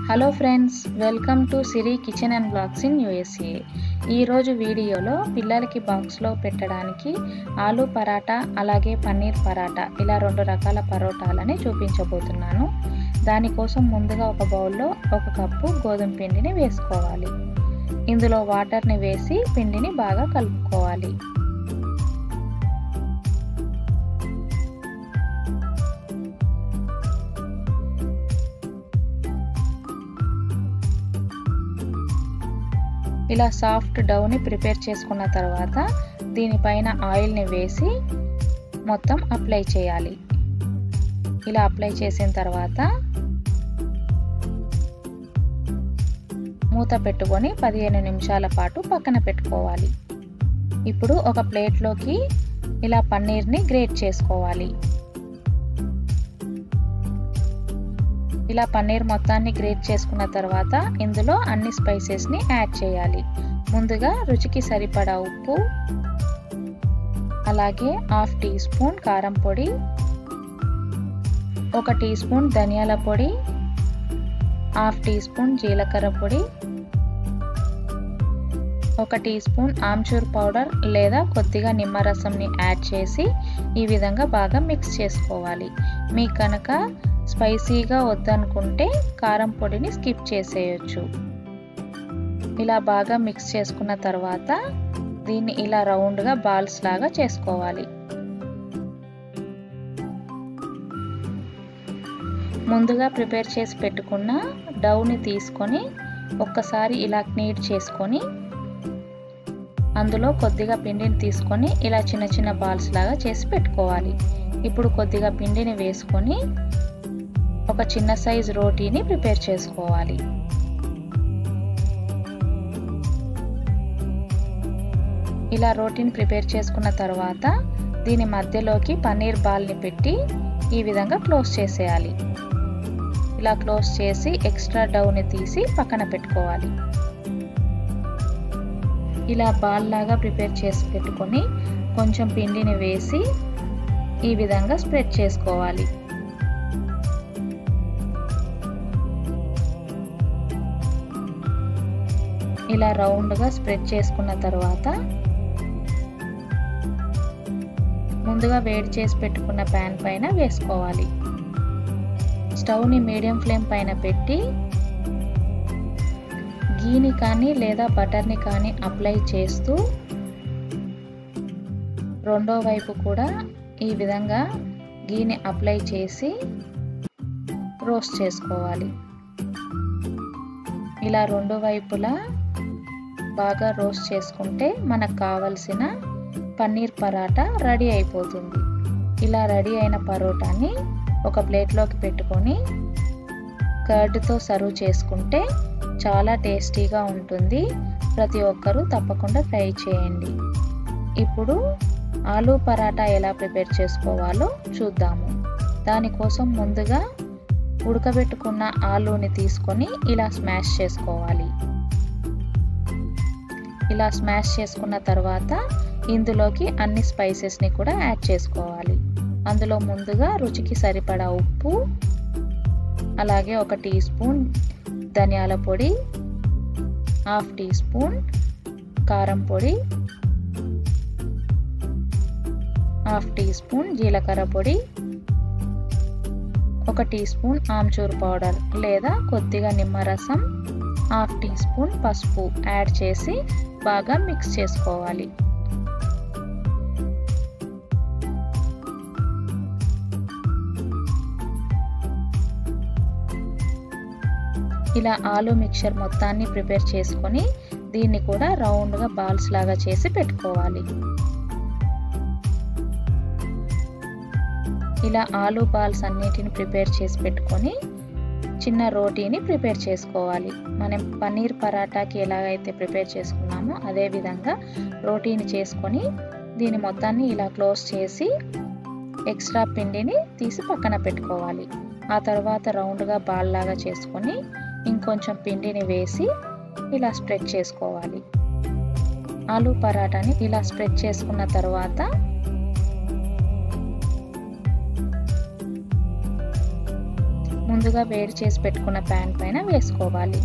hello friends welcome to Siri kitchen and blogs in USA ఈరోజు వీడియోలో పిల్లలకి బాక్స్లో పెట్టడానికి ఆలు పరాటా అలాగే పన్నీర్ పరాటా ఇలా రెండు రకాల పరోటాలని చూపించబోతున్నాను దానికోసం ముందుగా ఒక బౌల్లో ఒక కప్పు గోధుమ పిండిని వేసుకోవాలి ఇందులో వాటర్ని వేసి పిండిని బాగా కలుపుకోవాలి ఇలా సాఫ్ట్ డౌని ప్రిపేర్ చేసుకున్న తర్వాత దీనిపైన ఆయిల్ని వేసి మొత్తం అప్లై చేయాలి ఇలా అప్లై చేసిన తర్వాత మూత పెట్టుకొని పదిహేను నిమిషాల పాటు పక్కన పెట్టుకోవాలి ఇప్పుడు ఒక ప్లేట్లోకి ఇలా పన్నీర్ని గ్రేట్ చేసుకోవాలి ఇలా పన్నీర్ మొత్తాన్ని గ్రేట్ చేసుకున్న తర్వాత ఇందులో అన్ని స్పైసెస్ని యాడ్ చేయాలి ముందుగా రుచికి సరిపడా ఉప్పు అలాగే హాఫ్ టీ స్పూన్ కారం పొడి ఒక టీ స్పూన్ ధనియాల పొడి హాఫ్ టీ స్పూన్ జీలకర్ర పొడి ఒక టీ స్పూన్ ఆమ్చూర్ పౌడర్ లేదా కొద్దిగా నిమ్మరసంని యాడ్ చేసి ఈ విధంగా బాగా మిక్స్ చేసుకోవాలి మీకు కనుక స్పైసీగా వద్దనుకుంటే కారం పొడిని స్కిప్ చేసేయచ్చు ఇలా బాగా మిక్స్ చేసుకున్న తర్వాత దీన్ని ఇలా రౌండ్గా బాల్స్ లాగా చేసుకోవాలి ముందుగా ప్రిపేర్ చేసి పెట్టుకున్న డౌని తీసుకొని ఒక్కసారి ఇలా నీట్ చేసుకొని అందులో కొద్దిగా పిండిని తీసుకొని ఇలా చిన్న చిన్న బాల్స్ లాగా చేసి పెట్టుకోవాలి ఇప్పుడు కొద్దిగా పిండిని వేసుకొని ఒక చిన్న సైజ్ రోటీని ప్రిపేర్ చేసుకోవాలి ఇలా రోటీని ప్రిపేర్ చేసుకున్న తర్వాత దీని మధ్యలోకి పన్నీర్ బాల్ని పెట్టి ఈ విధంగా క్లోజ్ చేసేయాలి ఇలా క్లోజ్ చేసి ఎక్స్ట్రా డౌని తీసి పక్కన పెట్టుకోవాలి ఇలా బాల్ లాగా ప్రిపేర్ చేసి పెట్టుకొని కొంచెం పిండిని వేసి ఈ విధంగా స్ప్రెడ్ చేసుకోవాలి ఇలా రౌండ్గా స్ప్రెడ్ చేసుకున్న తర్వాత ముందుగా వేడి చేసి పెట్టుకున్న ప్యాన్ పైన వేసుకోవాలి స్టవ్ని మీడియం ఫ్లేమ్ పైన పెట్టి గీని కానీ లేదా బటర్ని కానీ అప్లై చేస్తూ రెండో వైపు కూడా ఈ విధంగా గీని అప్లై చేసి రోస్ట్ చేసుకోవాలి ఇలా రెండు వైపులా బాగా రోస్ట్ చేసుకుంటే మనకు కావలసిన పన్నీర్ పరాటా రెడీ అయిపోతుంది ఇలా రెడీ అయిన పరోటాని ఒక ప్లేట్లోకి పెట్టుకొని కర్డ్తో సర్వ్ చేసుకుంటే చాలా టేస్టీగా ఉంటుంది ప్రతి ఒక్కరూ తప్పకుండా ట్రై చేయండి ఇప్పుడు ఆలూ పరాటా ఎలా ప్రిపేర్ చేసుకోవాలో చూద్దాము దానికోసం ముందుగా ఉడకబెట్టుకున్న ఆలూని తీసుకొని ఇలా స్మాష్ చేసుకోవాలి ఇలా స్మాష్ చేసుకున్న తర్వాత ఇందులోకి అన్ని స్పైసెస్ని కూడా యాడ్ చేసుకోవాలి అందులో ముందుగా రుచికి సరిపడా ఉప్పు అలాగే ఒక టీ స్పూన్ ధనియాల పొడి హాఫ్ టీ స్పూన్ కారం పొడి హాఫ్ టీ స్పూన్ జీలకర్ర పొడి ఒక టీ స్పూన్ ఆమ్చూర్ పౌడర్ లేదా కొద్దిగా నిమ్మరసం హాఫ్ టీ స్పూన్ పసుపు యాడ్ చేసి బాగా మిక్స్ చేసుకోవాలి ఇలా ఆలు మిక్చర్ మొత్తాన్ని ప్రిపేర్ చేసుకొని దీన్ని కూడా రౌండ్గా బాల్స్ లాగా చేసి పెట్టుకోవాలి ఇలా ఆలు బాల్స్ అన్నిటిని ప్రిపేర్ చేసి పెట్టుకొని చిన్న రోటీని ప్రిపేర్ చేసుకోవాలి మనం పన్నీర్ పరాటాకి ఎలాగైతే ప్రిపేర్ చేసుకున్నామో అదే విధంగా రోటీని చేసుకొని దీని మొత్తాన్ని ఇలా క్లోజ్ చేసి ఎక్స్ట్రా పిండిని తీసి పక్కన పెట్టుకోవాలి ఆ తర్వాత రౌండ్గా బాల్ లాగా చేసుకొని ఇంకొంచెం పిండిని వేసి ఇలా స్ప్రెడ్ చేసుకోవాలి ఆలు పరాటాని ఇలా స్ప్రెడ్ చేసుకున్న తర్వాత ముందుగా వేడి చేసి పెట్టుకున్న ప్యాన్ పైన వేసుకోవాలి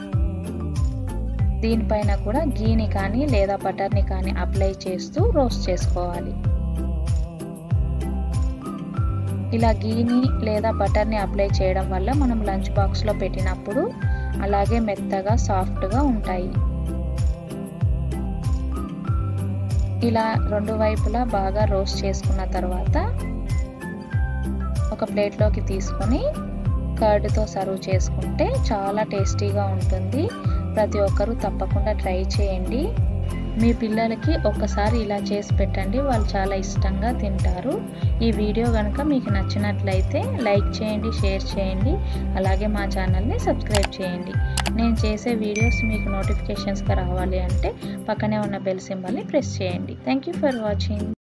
దీనిపైన కూడా గీని కానీ లేదా బటర్ని కానీ అప్లై చేస్తూ రోస్ట్ చేసుకోవాలి ఇలా గీని లేదా బటర్ని అప్లై చేయడం వల్ల మనం లంచ్ బాక్స్లో పెట్టినప్పుడు అలాగే మెత్తగా సాఫ్ట్గా ఉంటాయి ఇలా రెండు వైపులా బాగా రోస్ట్ చేసుకున్న తర్వాత ఒక ప్లేట్లోకి తీసుకొని కర్డ్తో సర్వ్ చేసుకుంటే చాలా టేస్టీగా ఉంటుంది ప్రతి ఒక్కరూ తప్పకుండా ట్రై చేయండి మీ పిల్లలకి ఒక్కసారి ఇలా చేసి పెట్టండి వాళ్ళు చాలా ఇష్టంగా తింటారు ఈ వీడియో కనుక మీకు నచ్చినట్లయితే లైక్ చేయండి షేర్ చేయండి అలాగే మా ఛానల్ని సబ్స్క్రైబ్ చేయండి నేను చేసే వీడియోస్ మీకు నోటిఫికేషన్స్గా రావాలి అంటే పక్కనే ఉన్న బెల్ సింబల్ని ప్రెస్ చేయండి థ్యాంక్ యూ ఫర్ వాచింగ్